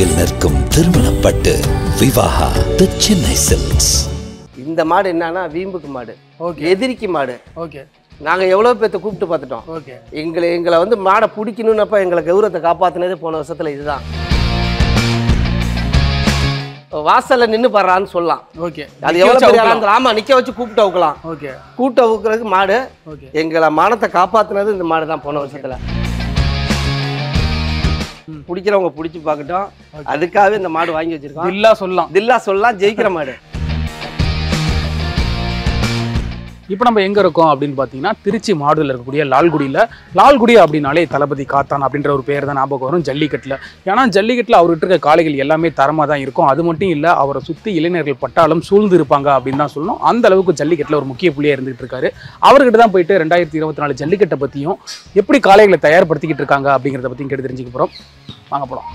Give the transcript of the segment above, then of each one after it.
அருகில் நிற்கும் திருமணப்பட்டு விவாகா தி சென்னை சில்க்ஸ் இந்த மாடு என்னன்னா வீம்புக்கு மாடு ஓகே எதிரிக்கு மாடு ஓகே நாங்கள் எவ்வளோ பேர்த்த கூப்பிட்டு பார்த்துட்டோம் ஓகே எங்களை எங்களை வந்து மாடை பிடிக்கணுன்னப்ப எங்களை கௌரவத்தை காப்பாற்றினதே போன வருஷத்தில் இதுதான் வாசல்ல நின்று பாடுறான்னு சொல்லலாம் ஓகே அது எவ்வளோ பெரிய ஆளா இருந்தாலும் ஆமா நிக்க வச்சு கூப்பிட்டு அவுக்கலாம் ஓகே கூட்ட அவுக்கிறதுக்கு மாடு ஓகே எங்களை மானத்தை காப்பாத்துனது இந்த மாடு தான் போன வருஷத்துல பிடிக்கிறவங்க பிடிச்சி பார்க்கட்டும் அதுக்காகவே இந்த மாடு வாங்கி வச்சிருக்கோம் இல்லா சொல்லலாம் தில்லா சொல்லலாம் ஜெயிக்கிற மாடு இப்போ நம்ம எங்கே இருக்கோம் அப்படின்னு பார்த்தீங்கன்னா திருச்சி மாவட்டத்தில் இருக்கக்கூடிய லால்குடியில் லால்குடி அப்படின்னாலே தளபதி காத்தான் அப்படின்ற ஒரு பேர் தான் ஞாபகம் வரும் ஜல்லிக்கட்டில் ஏன்னா ஜல்லிக்கட்டில் அவர்கிட்ட இருக்க காளைகள் எல்லாமே தரமாக தான் இருக்கும் அது மட்டும் இல்லை அவரை சுற்றி இளைஞர்கள் பட்டாலும் சூழ்ந்து இருப்பாங்க அப்படின்னு தான் சொல்லணும் அந்த அளவுக்கு ஜல்லிக்கட்டில் ஒரு முக்கிய புள்ளியாக இருந்துகிட்டு இருக்காரு அவர்கிட்ட தான் போயிட்டு ரெண்டாயிரத்தி இருபத்தி நாலு ஜல்லிக்கட்டை பற்றியும் எப்படி காளைகளை தயார்படுத்திக்கிட்டு இருக்காங்க அப்படிங்கிறத பற்றியும் கேட்டு தெரிஞ்சுக்க போகிறோம் வாங்க போகலாம்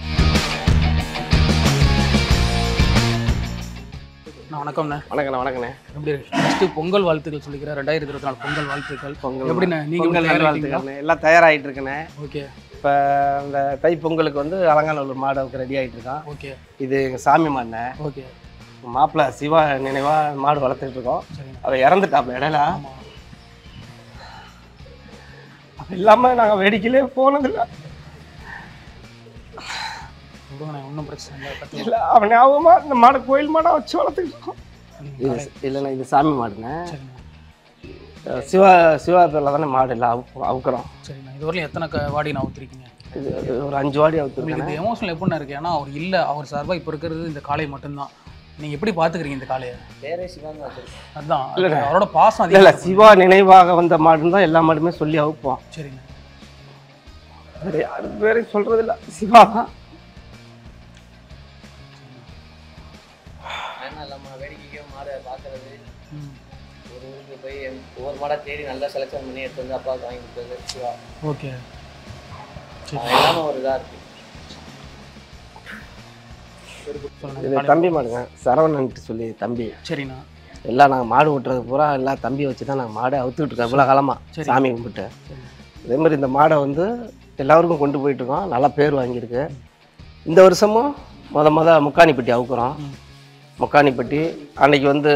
நான் வணக்கம்ண்ணே வணக்கண்ணே வணக்கண்ணே எப்படி ஃபஸ்ட்டு பொங்கல் வாழ்த்துக்கள் சொல்லிக்கிறேன் ரெண்டாயிரத்தி இருபத்தி நாலு பொங்கல் வாழ்த்துக்கள் பொங்கல் எப்படிண்ணே நீங்கள் பொங்கல் நல்வாழ்த்துக்கண்ணே எல்லாம் தயாராகிட்டு இருக்கண்ணே ஓகே இப்போ இந்த தை பொங்கலுக்கு வந்து அலங்காநல்லூர் மாடு அவுக்க ரெடி ஆகிட்டு இருக்கான் ஓகே இது எங்கள் சாமி மாடுண்ணே ஓகே மாப்பிள்ளை சிவா நினைவாக மாடு வளர்த்துட்டு இருக்கோம் சரிங்க அவன் இறந்துட்டாப்ல இடையில ஆமாம் அது இல்லாமல் நாங்கள் வேடிக்கையிலே போனதில்லை விடுங்கண்ணே ஒன்றும் பிரச்சனை இல்லை பற்றி இல்லை அவன் ஞாபகமாக இந்த மாடை கோயில் மாடை வச்சு வளர்த்துட்டு இருக்கோம் இது இல்லைண்ணா இது சாமி மாடுண்ணே சரிண்ணே அஹ் சிவா சிவா பேரில் தானே மாடு இல்லை அவு அவுக்கிறோம் சரிண்ணே இது வரலையும் எத்தனை க- வாடி நான் ஊற்றிருக்கீங்க இது இது ஒரு அஞ்சு வாடி உங்களுக்கு அவுத்துருக்கேன் இந்த எமோஷனல் எப்படிண்ணா இருக்கு ஏன்னா அவர் இல்லை அவர் சார்பாக இப்போ இருக்கிறது இந்த காளை மட்டும்தான் நீங்கள் எப்படி பார்த்துக்கிறீங்க இந்த காளையை அதுதான் அது அவரோட பாசம் இல்லை இல்லை அதிகம் சிவா நினைவாக வந்த மாடுன்னு தான் எல்லா மாடுமே சொல்லி அவுப்போம் சரிண்ணே வேறு யாரும் வேற சொல்கிறது இல்லை சிவா தான் ஆனால் நம்ம வேடிக்கைக்கு மாடை பார்க்கறது ம் ஒரு ஊருக்கு போய் ஒவ்வொரு மாடை தேடி நல்லா செலெக்ஷன் பண்ணி எடுத்து வந்து அப்பாவுக்கு வாங்கி கொடுத்தது சிவா ஓகே அது எல்லாமே ஒரு இதாக இருக்குது சொல்லுங்க இது தம்பி மாடுங்க சரவணன்ட்டு சொல்லி தம்பி சரிண்ணா எல்லாம் நாங்கள் மாடு ஓட்டுறது பூரா எல்லாம் தம்பி வச்சு தான் நாங்கள் மாடை அவுத்துக்கிட்டு இருக்கோம் இவ்வளோ காலமாக சரி. சாமி கும்பிட்டு சரி அதே மாதிரி இந்த மாடை வந்து எல்லாருக்கும் கொண்டு போயிட்டு இருக்கோம் நல்லா பேர் வாங்கியிருக்கு இந்த வருஷமும் முத முத முக்காணிப்பட்டி அவுக்குறோம் ம். முக்காணிப்பட்டி அன்னைக்கு வந்து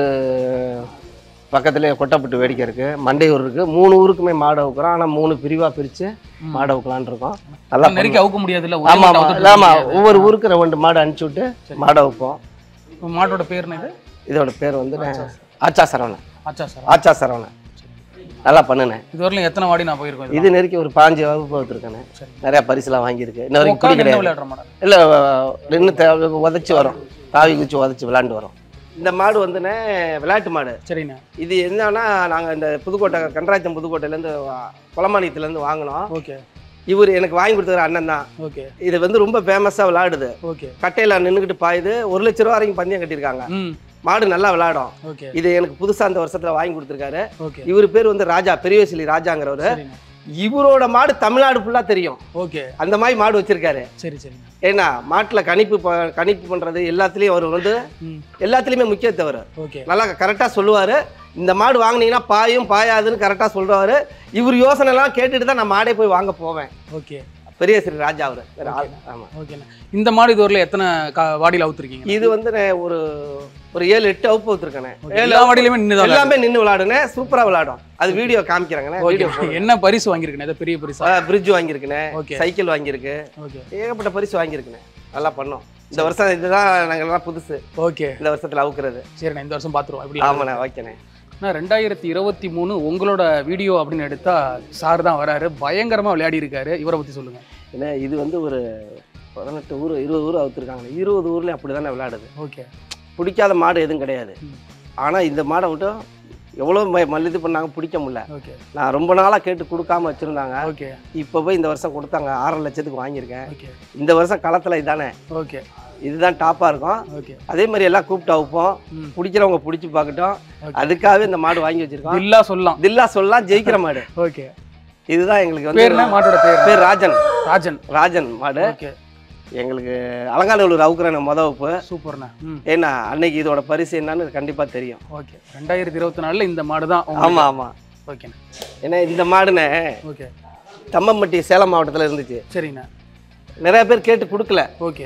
பக்கத்துலேயே கொட்டப்பட்டு வேடிக்கை இருக்குது மண்டையூர் இருக்குது மூணு ஊருக்குமே மாடு அவுக்குறோம் ஆனால் மூணு பிரிவாக பிரித்து மாடு அவுக்கலான்னு இருக்கோம் நல்லா நெருக்கி அவுக்க முடியாதுல்ல ஒரே ஆமாம் மாட்டை ஆமாம் அவுத்துட்டு ஆமாம் முடியாது. ஒவ்வொரு ஊருக்கு ரெண்டு மாடு அனுப்பிச்சி விட்டு மாடை வைப்போம் இப்ப மாட்டோட பேர் என்ன இது இதோட பேர் வந்து நான் ஆச்சா சரவணன் ஆச்சா சார் ஆச்சா சரவணன் நல்லா பண்ணுனேன் இது வரலையும் எத்தனை வாடி நான் போயிருக்கோம் இது இது நெருக்கி ஒரு பாஞ்சு வகுப்பு வச்சுருக்கேனே சரி. நிறையா பரிசுலாம் வாங்கியிருக்கு இன்ன வரைக்கும் உட்காந்து குடி என்ன கிடையாது விளையாடுற மாடல் இல்லை நின்று தே உதச்சி வரும் தாவி குச்சி உதச்சி விளாண்டு வரும் இந்த மாடு வந்துண்ணே விளையாட்டு மாடு சரிண்ணா இது என்னன்னா நாங்கள் இந்த புதுக்கோட்டை கன்றாயத்தம் புதுக்கோட்டையிலேருந்து குளமானியத்துலேருந்து வாங்கினோம் ஓகே இவர் எனக்கு வாங்கி கொடுத்தவர் அண்ணன் தான் ஓகே இது வந்து ரொம்ப ஃபேமஸாக விளையாடுது ஓகே கட்டையில் நின்றுக்கிட்டு பாயுது ஒரு லட்ச ரூபா வரைக்கும் பந்தயம் கட்டியிருக்காங்க ம் மாடு நல்லா விளையாடும் ஓகே இது எனக்கு புதுசாக அந்த வருஷத்தில் வாங்கி கொடுத்துருக்காரு ஓகே இவர் பேர் வந்து ராஜா பெரியவசிலி ராஜாங்கிறவர் சரிண்ணா இவரோட மாடு தமிழ்நாடு ஃபுல்லாக தெரியும் ஓகே அந்த மாதிரி மாடு வச்சிருக்காரு சரி சரிண்ணா ஏன்னா மாட்டில் கணிப்பு ப- கணிப்பு பண்ணுறது எல்லாத்துலேயும் அவர் வந்து ம் எல்லாத்துலேயுமே முக்கியத்தவர் ஓகே நல்லா கரெக்டாக சொல்லுவார் இந்த மாடு வாங்குனீங்கன்னா பாயும் பாயாதுன்னு கரெக்டாக சொல்லுவார் இவர் யோசனைலாம் கேட்டுட்டு தான் நான் மாடே போய் வாங்க போவேன் ஓகே பெரிய ஸ்ரீ ராஜா அவர் வேற ஆள் ஆமாம் ஓகேண்ணா இந்த மாடு இது வரல எத்தனை கா வாடியில் அவுத்துருக்கீங்க இது வந்து நான் ஒரு ஒரு ஏழு எட்டு அவுப்பு வச்சிருக்கேனே எல்லா வாடியிலுமே நின்று எல்லாமே நின்று விளாடுனேன் சூப்பராக விளாடும் அது வீடியோ காமிக்கிறாங்கண்ணே வீடியோ ஓகே என்ன பரிசு வாங்கியிருக்கேன் ஏதோ பெரிய பரிசா பிரிட்ஜ் வாங்கியிருக்குண்ணே ஓகே சைக்கிள் வாங்கியிருக்கு ஓகே ஏகப்பட்ட பரிசு வாங்கியிருக்குண்ணே நல்லா பண்ணோம் இந்த வருஷம் இதுதான் நாங்கள் எல்லாம் புதுசு ஓகே இந்த வருஷத்தில் அவுக்குறது சரிண்ணா இந்த வருஷம் பார்த்துருவோம் எப்படி ஆமாண்ணே ஓகேண்ணே நான் ரெண்டாயிரத்தி இருபத்தி மூணு உங்களோட வீடியோ அப்படின்னு எடுத்தா சார் தான் வராரு பயங்கரமா விளையாடி இருக்காரு இவரை பத்தி சொல்லுங்க ஏன்னா இது வந்து ஒரு பதினெட்டு ஊர் இருபது ஊர் அவுத்துருக்காங்க இருபது ஊர்லேயும் அப்படி தானே விளையாடுது ஓகே பிடிக்காத மாடு எதுவும் கிடையாது ம். ஆனால் இந்த மாடை மட்டும் எவ்வளோ ம- மல்லிது பண்ணாங்க பிடிக்க முடியல ஓகே நான் ரொம்ப நாளாக கேட்டு கொடுக்காம வச்சுருந்தாங்க ஓகே இப்போ போய் இந்த வருஷம் கொடுத்தாங்க ஆறரை லட்சத்துக்கு வாங்கியிருக்கேன் ஓகே இந்த வருஷம் களத்தில் இதானே ஓகே இதுதான் டாப்பாக இருக்கும் ஓகே அதே மாதிரி எல்லாம் கூப்பிட்டு அவுப்போம் ம். பிடிக்கிறவங்க பிடிச்சி பார்க்கட்டும் Okay. அதுக்காகவே இந்த மாடு வாங்கி வச்சிருக்கோம் இல்லா சொல்லலாம் தில்லா சொல்லலாம் ஜெயிக்கிற மாடு ஓகே இதுதான் எங்களுக்கு பேர் என்ன வந்து மாட்டோட பேர் பேர் ராஜன் ராஜன் ராஜன் மாடு ஓகே எங்களுக்கு அலங்காநல்லூர் அவுக்குறேன் முத வகுப்பு சூப்பர்ண்ணா ம் ஏன்னா அன்னைக்கு இதோட பரிசு என்னன்னு கண்டிப்பாக தெரியும் ஓகே ரெண்டாயிரத்தி இருபத்தி நாலுல இந்த மாடு தான் ஆமாம் ஆமாம் ஓகேண்ணா ஏன்னா இந்த மாடுனே ஓகே தம்மம்பட்டி சேலம் மாவட்டத்தில் இருந்துச்சு சரிங்கண்ணா நிறைய பேர் கேட்டு கொடுக்கல ஓகே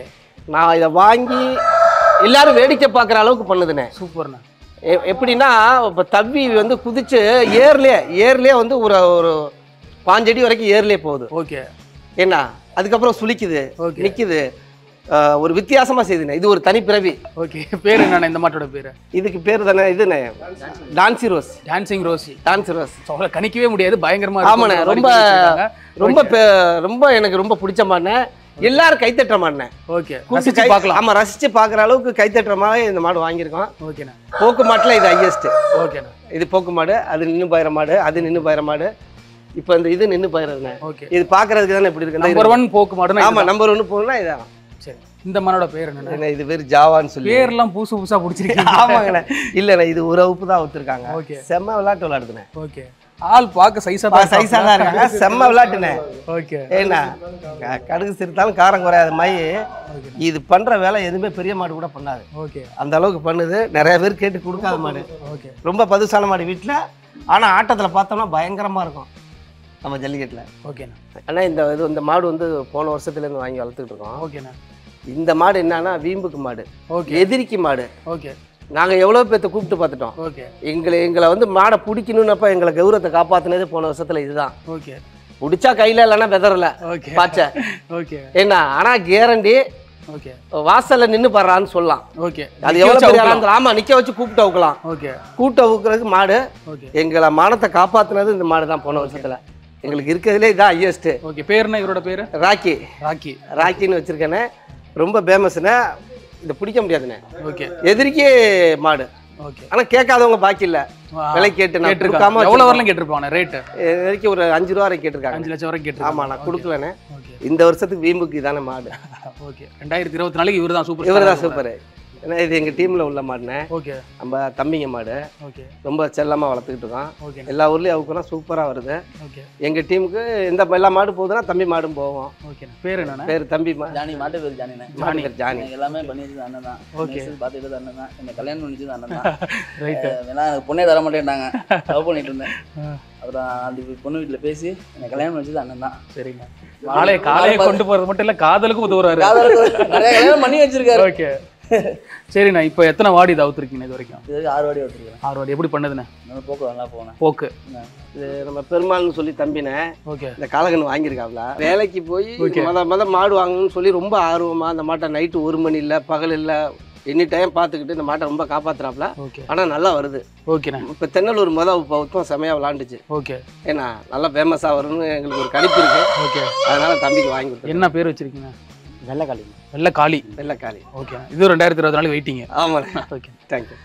நான் இதை வாங்கி எல்லாரும் வேடிக்கை பார்க்குற அளவுக்கு பண்ணுதுண்ணே சூப்பர்ண்ணா எ- எப்படின்னா இப்போ தவ்வி வந்து குதிச்சு ஏர்லேயே ஏர்லேயே வந்து ஒரு ஒரு பாஞ்சடி வரைக்கும் ஏர்லேயே போகுது ஓகே என்ன அதுக்கப்புறம் சுளிக்குது Okay. நிற்குது ஒரு வித்தியாசமா செய்யுதுண்ணே இது ஒரு தனிப்பிறவி ஓகே பேர் என்னண்ணா இந்த மாட்டோட பேர் இதுக்கு பேர் தானே இதுண்ணே dancy rose dancing Rosie dancy rose சொல்ல கணிக்கவே முடியாது பயங்கரமா ஆமாண்ணே இருக்கும் ரொம்ப மாதிரி வச்சிருக்காங்க. ரொம்ப பே- ரொம்ப எனக்கு ரொம்ப பிடிச்ச மாட்டேன் எல்லாரும் கைத்தட்டுற மாட்டேன் ஓகே கூப்பிட்டு ரசிச்சு கை- பார்க்கலாம் ஆமா ரசிச்சு பார்க்குற அளவுக்கு கைத்தட்டுற மாதிரி இந்த மாடு வாங்கியிருக்கோம் ஓகேண்ணா போக்கு மாட்டில் இது ஹையஸ்ட் ஓகேண்ணா இது போக்கு மாடு அது நின்று பயிர மாடு அது நின்று பயிர மாடு இப்போ இந்த இது நின்று பயிரதுண்ணே ஓகே இது பார்க்கறதுக்கு தானே இப்படி இருக்கு நம்பர் ஒன் போக்கு மாடுனா ஆமா நம்பர் ஒன்று போகணும்னா இதான் சரி இந்த மானோட பேர் என்னண்ணா என்ன இது பேர் ஜாவான்னு சொல்லி பேர்லாம் புதுசு புதுசா பிடிச்சிருக்கீங்க ஆமாங்கண்ணே இல்லைண்ணே இது ஒரு வகுப்பு தான் ஒத்துருக்காங்க ஓகே செம்ம விளையாட்டு விளையாடுதுண்ணே ஓகே ஆள் பார்க்க சைஸா தான் சைஸாக தான் இருக்காங்க செம்ம விளையாட்டுண்ணே ஓகே ஏண்ணா க- கடுகு சிரித்தாலும் காரம் குறையாத மாதிரி இது பண்ற வேலை எதுவுமே பெரிய மாடு கூட பண்ணாது ஓகே அந்த அளவுக்கு பண்ணுது நிறைய பேர் கேட்டு கொடுக்காத மாடு ஓகே ரொம்ப பதுசான மாடு வீட்டில் ஆனால் ஆட்டத்தில் பார்த்தோம்னா பயங்கரமாக இருக்கும் நம்ம ஜல்லிக்கட்டில் ஓகேண்ணா ஆனால் இந்த இது இந்த மாடு வந்து போன வருஷத்துலேருந்து வாங்கி வளர்த்துக்கிட்டு இருக்கோம் ஓகேண்ணா இந்த மாடு என்னன்னா வீம்புக்கு மாடு ஓகே எதிரிக்கு மாடு ஓகே நாங்கள் எவ்வளோ பேர்த்த கூப்பிட்டு பார்த்துட்டோம் ஓகே எங்களை எங்களை வந்து மாடை பிடிக்கணுன்னப்ப எங்களை கௌரவத்தை காப்பாற்றினதே போன வருஷத்தில் இதுதான் ஓகே பிடிச்சா கையில் இல்லைன்னா வெதறல ஓகே பாச்சை ஓகே என்ன ஆனால் கேரண்டி ஓகே வாசல்ல நின்று படுறான்னு சொல்லலாம் ஓகே அது எவ்வளோ பெரிய ஆளா இருந்தாலும் ஆமா நிக்க வச்சு கூப்பிட்டு அவுக்கலாம் ஓகே கூப்பிட்டு அவுக்கிறதுக்கு மாடு ஓகே எங்களை மானத்தை காப்பாத்துனது இந்த மாடு தான் போன வருஷத்துல எங்களுக்கு இருக்கிறதுலே இதான் ஹையஸ்ட் ஓகே பேருண்ணா இவரோட பேரு ராக்கி ராக்கி ராக்கின்னு வச்சிருக்கேனே ரொம்ப ஃபேமஸ்ண்ணே இதை பிடிக்க முடியாதுண்ணே ஓகே எதிரிக்கே மாடு ஓகே ஆனா கேட்காதவங்க பாக்கி இல்ல விலை கேட்டு நான் கொடுக்காம கேட்டிருக்காங்க எவ்வளவு வச்சிருக்கோம். வரலாம் கேட்டிருப்பாங்க ரேட்டு எதிரிக்கு ஒரு அஞ்சு ரூபா வரைக்கும் கேட்டிருக்காங்க அஞ்சு லட்சம் வரைக்கும் கேட்டிருக்காங்க ஆமா நான் கொடுக்கலண்ணே ஓகே இந்த வருஷத்துக்கு வீம்புக்கு இதானே மாடு ஓகே ரெண்டாயிரத்தி இருபத்தி நாலுக்கு இவர் தான் சூப்பர் இவர் தான் சூப்பர் ஏன்னா இது எங்க டீம்ல உள்ள மாடுண்ணே ஓகே நம்ம தம்பிங்க மாடு ஓகே ரொம்ப செல்லமா வளர்த்துக்கிட்டு இருக்கோம் ஓகே எல்லா ஊர்லயும் அவுக்கெல்லாம் சூப்பரா வருது ஓகே எங்க டீமுக்கு எந்த எல்லா மாடு போகுதுன்னா தம்பி மாடும் போவோம் ஓகே பேர் என்னண்ணா பேர் தம்பி மா ஜானி மாட்டு பேர் ஜானிண்ணே மாடு பேர் ஜானி எனக்கு எல்லாமே பண்ணி வச்சது அண்ணன் தான் Okay. பார்த்துட்டு அண்ணன் தான் என்னை கல்யாணம் பண்ணி வச்சது அண்ணன் தான் ரைட்டு அஹ் வேணா எனக்கு பொண்ணே தர மாட்டேன்ட்டாங்க லவ் பண்ணிட்டு இருந்தேன் அப்புறம் அந்த பொண்ணு வீட்டில் பேசி என்னை கல்யாணம் பண்ணி வச்சது அண்ணன் தான் சரிங்க காலையை காலையை கொண்டு போறது மட்டும் இல்ல காதலுக்கும் உதவுறாரு காதலுக்கு நிறைய கல்யாணம் பண்ணி வச்சிருக்காரு ஓகே சரிண்ணா இப்போ எத்தனை வாடி இது அவுத்துருக்கீங்க இது வரைக்கும் இது வரைக்கும் ஆறு வாடி வச்சிருக்கேன் ஆறு வாடி எப்படி பண்ணுதுண்ணே நான் போக்கு நல்லா போனேன் போக்கு இது நம்ம பெருமாள்னு சொல்லி தம்பினே ஓகே இந்த காலகன் வாங்கியிருக்காப்ல வேலைக்கு போய் மொத மொத மாடு வாங்கணும்னு சொல்லி ரொம்ப ஆர்வமா அந்த மாட்டை நைட்டு ஒரு மணி இல்லை பகல் இல்லை எனி டைம் பார்த்துக்கிட்டு இந்த மாட்டை ரொம்ப காப்பாத்துறாப்ல ஓகே ஆனால் நல்லா வருது ஓகேண்ணா இப்போ தென்னலூர் மொதல் இப்போ உத்தம் செமையாக விளாண்டுச்சு ஓகே ஏன்னா நல்லா ஃபேமஸாக வரும்னு எங்களுக்கு ஒரு கணிப்பு இருக்கு ஓகே அதனால தம்பிக்கு வாங்கி கொடுத்தேன் என்ன பேர் வச்சிருக்கீங்க வெள்ளைக்காளி வெள்ளை காளி வெள்ளைக்காளி ஓகே இது ரெண்டாயிரத்தி இருபத்தி நாலு வெயிட்டிங்க ஆமாண்ணே okay thank you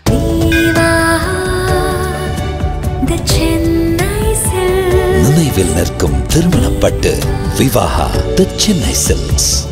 the Chennai Silks. நினைவில் நிற்கும் திருமணப்பட்டு விவாகா தி சென்னை சில்க்ஸ்